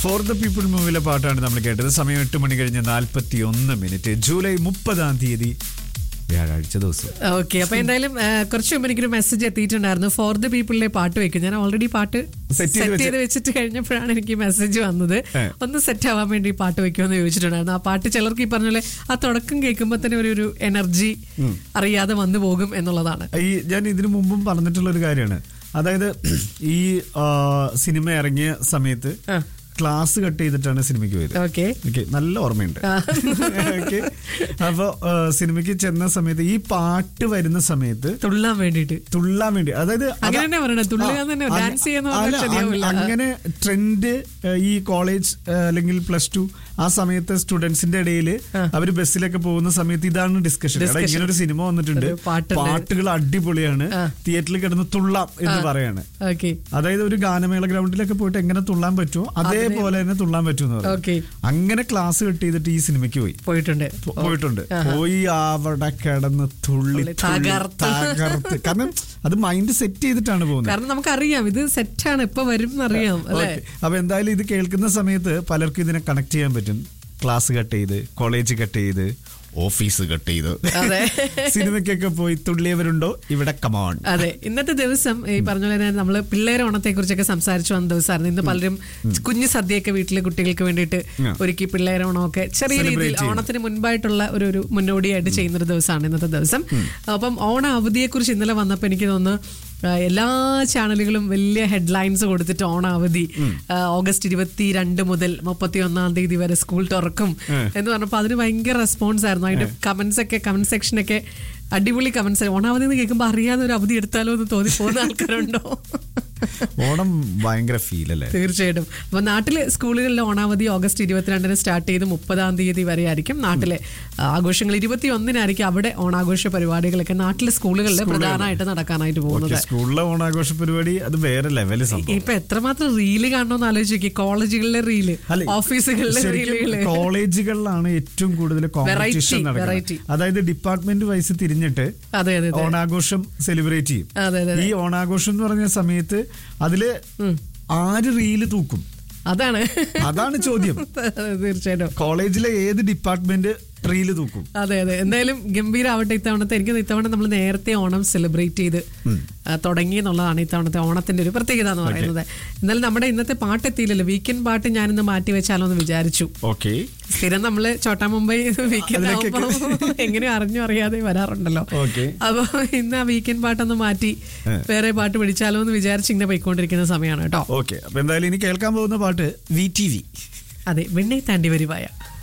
For the people മൂവിയിലെ പാട്ടാണ് നമ്മൾ കേട്ടത് സമയം എട്ട് മണി കഴിഞ്ഞ് നാൽപ്പത്തി ഒന്ന് മിനിറ്റ് ജൂലൈ മുപ്പതാം തീയതി വ്യാഴാഴ്ച ദിവസം ഓക്കെ അപ്പൊ എന്തായാലും ആ, കുറച്ച് മുമ്പ് എനിക്കൊരു മെസ്സേജ് എത്തിയിട്ടുണ്ടായിരുന്നു ഫോർ ദ പീപ്പിളിലെ പാട്ട് വെക്കും ഞാൻ ഓൾറെഡി പാട്ട് Set ചെയ്ത് സെറ്റ് വെച്ച്- ചെയ്ത് വെച്ചിട്ട് കഴിഞ്ഞപ്പോഴാണ് എനിക്ക് മെസ്സേജ് വന്നത് ഏ. ഒന്ന് സെറ്റ് ആവാൻ വേണ്ടി പാട്ട് വെക്കുമെന്ന് ചോദിച്ചിട്ടുണ്ടായിരുന്നു ആ പാട്ട് ചിലർക്ക് ഈ പറഞ്ഞ പോലെ ആ തുടക്കം കേൾക്കുമ്പോൾ തന്നെ ഒരു ഒരു എനർജി അറിയാതെ വന്നു പോകും എന്നുള്ളതാണ് ഈ ഞാൻ ഇതിനു മുമ്പും പറഞ്ഞിട്ടുള്ള ഒരു കാര്യമാണ് അതായത് ഈ ആ, സിനിമ ഇറങ്ങിയ സമയത്ത് ആ. ക്ലാസ് കട്ട് ചെയ്തിട്ടാണ് സിനിമയ്ക്ക് പോയത് ഓക്കെ ഓക്കെ നല്ല ഓർമ്മയുണ്ട് ആ. ഓക്കെ അപ്പൊ ആ, സിനിമയ്ക്ക് ചെന്ന സമയത്ത് ഈ പാട്ട് വരുന്ന സമയത്ത് തുള്ളാൻ വേണ്ടിയിട്ട് തുള്ളാൻ വേണ്ടി അതായത് അത് അങ്ങനെ തന്നെ പറയണേ, തുള്ളുക ആ, തന്നെ, അല്ല, dance ചെയ്യാന്ന് പറഞ്ഞാൽ അല്ല, ശരിയാവില്ല. അ- അങ്ങനെ ട്രെൻഡ് ഈ കോളേജ് അല്ലെങ്കിൽ പ്ലസ് ടു ആ സമയത്ത് സ്റ്റുഡൻസിന്റെ ഇടയിൽ അവര് ബസ്സിലൊക്കെ പോകുന്ന സമയത്ത് ഇതാണ് ഡിസ്കഷൻ Discussion. ഇങ്ങനെ ഒരു സിനിമ വന്നിട്ടുണ്ട് ഒരു പാട്ടുണ്ട്. പാട്ടുകൾ അടിപൊളിയാണ് ആ. തിയേറ്ററിൽ കിടന്ന് തുള്ളാം എന്ന് പറയാണ് ഓക്കെ അതായത് ഒരു ഗാനമേള ഗ്രൗണ്ടിലൊക്കെ പോയിട്ട് എങ്ങനെ തുള്ളാൻ പറ്റുമോ അതേപോലെ തന്നെ തുള്ളാൻ പറ്റുമെന്ന് പറയും ഓക്കെ അങ്ങനെ ക്ലാസ് കട്ട് ചെയ്തിട്ട് ഈ സിനിമയ്ക്ക് പോയി പോയിട്ടുണ്ട് പോ- പോയിട്ടുണ്ട് പോയി അവിടെ കിടന്ന് തുള്ളി തുള്ളി തുള്ളി തകർത്ത്. തകർത്ത് കാരണം അത് മൈൻഡ് സെറ്റ് ചെയ്തിട്ടാണ് പോകുന്നത് കാരണം നമുക്കറിയാം ഇത് സെറ്റാണ് ഇപ്പൊ വരും എന്നറിയാം അല്ലെ ഓക്കേ. അപ്പൊ എന്തായാലും ഇത് കേൾക്കുന്ന സമയത്ത് പലർക്കും ഇതിനെ കണക്ട് ചെയ്യാൻ പറ്റും ക്ലാസ് കട്ട് ചെയ്ത് കോളേജ് കട്ട് ചെയ്ത് ഓഫീസ് കട്ട് ചെയ്ത് അതെ സിനിമയ്ക്കൊക്കെ പോയി തുള്ളിയവരുണ്ടോ ഇവിടെ കമോൺ അതെ ഇന്നത്തെ ദിവസം ഈ പറഞ്ഞ പോലെ തന്നെ നമ്മള് പിള്ളേരെ ഓണത്തെ കുറിച്ചൊക്കെ സംസാരിച്ചു വന്ന ദിവസമായിരുന്നു ഇന്ന് പലരും കുഞ്ഞു സദ്യയൊക്കെ വീട്ടിലെ കുട്ടികൾക്ക് വേണ്ടിയിട്ട് ആ. ഒരുക്കി പിള്ളേരെ ഓണമൊക്കെ ചെറിയ Celebrate രീതിയിൽ ചെയ്യുന്നു. ഓണത്തിന് മുൻപായിട്ടുള്ള ഒരു ഒരു മുന്നോടിയായിട്ട് ചെയ്യുന്ന ഒരു ദിവസമാണ് ഇന്നത്തെ ദിവസം അപ്പം ഓണ അവധിയെ കുറിച്ച് ഇന്നലെ വന്നപ്പോൾ എനിക്ക് തോന്നുന്നു ആ, എല്ലാ ചാനലുകളും വലിയ ഹെഡ്ലൈൻസ് കൊടുത്തിട്ട് ഓണ അവധി ആ, ഓഗസ്റ്റ് ഇരുപത്തി രണ്ട് മുതൽ മുപ്പത്തി ഒന്നാം തീയതി വരെ സ്കൂൾ തുറക്കും എന്ന് പറഞ്ഞപ്പോൾ അതിന് ഭയങ്കര റെസ്പോൺസ് ആയിരുന്നു അതിന്റെ കമന്റ്സ് ഒക്കെ കമന്റ് സെക്ഷനൊക്കെ അടിപൊളി കമന്റ്സ് ഓണാവധി എന്ന് കേൾക്കുമ്പോൾ അറിയാതെ ഒരു അവധി എടുത്താലോ എന്ന് തോന്നി പോകുന്ന ആൾക്കാരുണ്ടോ ഓണം ഭയങ്കര ഫീൽ അല്ലേ തീർച്ചയായിട്ടും അപ്പൊ നാട്ടിലെ സ്കൂളുകളിലെ ഓണാവധി ഓഗസ്റ്റ് ഇരുപത്തിരണ്ടിന് സ്റ്റാർട്ട് ചെയ്ത് മുപ്പതാം തീയതി വരെ ആയിരിക്കും നാട്ടിലെ ആ, ആഘോഷങ്ങൾ ഇരുപത്തി ഒന്നിനായിരിക്കും അവിടെ ഓണാഘോഷ പരിപാടികളൊക്കെ നാട്ടിലെ സ്കൂളുകളിൽ പ്രധാനമായിട്ട് നടക്കാനായിട്ട് പോകുന്നത് ഓക്കെ സ്കൂളിലെ ഓണാഘോഷ പരിപാടി അത് വേറെ ലെവല് സംഭവം ഇപ്പൊ എത്രമാത്രം റീല് കാണണമെന്ന് ആലോചിച്ച് നോക്കി കോളേജുകളിലെ റീല് അല്ല, ഓഫീസുകളിലെ ശരിക്കും റീലുകള് കോളേജുകളിലാണ് ഏറ്റവും കൂടുതൽ കോമ്പറ്റീഷൻ variety. നടക്കുന്നത് അതായത് ഡിപ്പാർട്ട്മെന്റ് വൈസ് തിരിഞ്ഞിട്ട് അതെ അതെ അതെ ഓണാഘോഷം സെലിബ്രേറ്റ് ചെയ്യും അതെ അതെ ഈ ഓണാഘോഷം എന്ന് പറഞ്ഞ സമയത്ത് അതില് ആര് റീല് തൂക്കും അതാണ് അതാണ് ചോദ്യം അതെ, തീർച്ചയായിട്ടും കോളേജിലെ ഏത് ഡിപ്പാർട്ട്മെന്റ് റീല് തൂക്കും അതെ അതെ എന്തായാലും ഗംഭീരാവട്ടെ ഇത്തവണത്തെ എനിക്ക് തോന്നുന്നു ഇത്തവണ നമ്മൾ നേരത്തെ ഓണം സെലിബ്രേറ്റ് ചെയ്ത് ആ, തുടങ്ങി എന്നുള്ളതാണ് ഇത്തവണത്തെ ഓണത്തിന്റെ ഒരു പ്രത്യേകത എന്ന് പറയുന്നത് എന്നാലും നമ്മുടെ ഇന്നത്തെ പാട്ട് എത്തിയില്ലല്ലോ വീക്കെൻഡ് പാട്ട് ഞാനിന്ന് മാറ്റി വെച്ചാലോ എന്ന് വിചാരിച്ചു ഓക്കെ സ്ഥിരം നമ്മള് ചോട്ടാ മുംബൈ വീക്കെൻഡ് അതിലേക്കൊക്കെ- ആവുമ്പോ എങ്ങനെ അറിഞ്ഞു അറിയാതെ വരാറുണ്ടല്ലോ ഓക്കെ അപ്പൊ ഇന്ന് ആ വീക്കെൻഡ് പാട്ടൊന്ന് മാറ്റി ഏ. വേറെ പാട്ട് പിടിച്ചാലോ എന്ന് വിചാരിച്ച് ഇങ്ങനെ പോയിക്കൊണ്ടിരിക്കുന്ന സമയമാണ് കേട്ടോ ഓക്കെ അപ്പൊ എന്തായാലും ഇനി കേൾക്കാൻ പോകുന്ന പാട്ട് വി ടി വി അതെ വെണ്ണെ താണ്ടി വരുവായ